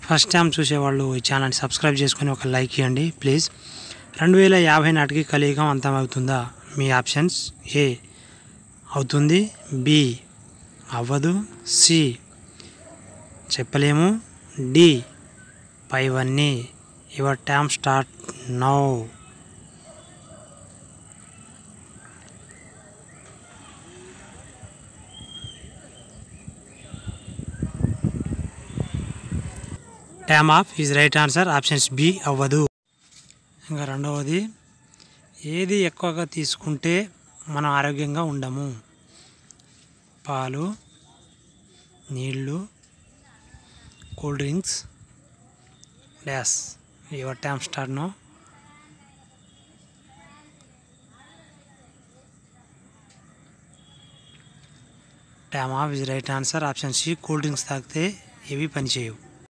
first time చూసేవాళ్ళు ఈ ఛానల్ని సబ్స్క్రైబ్ చేసుకొని ఒక లైక్ ఇవ్వండి ప్లీజ్ రెండు వేల యాభై నాటికి కలియుగం అంతమవుతుందా మీ ఆప్షన్స్ ఏ అవుతుంది బి అవ్వదు సి చెప్పలేము డి పైవన్నీ your time start now time up is right answer options B అవ్వదు ఇంకా రెండవది ఏది ఎక్కువగా తీసుకుంటే మనం ఆరోగ్యంగా ఉండము పాలు నీళ్ళు కూల్ డ్రింక్స్ డ్యాస్ your time start now time up is right answer option C cool drinks తాగితే ఏవి పనిచేయవు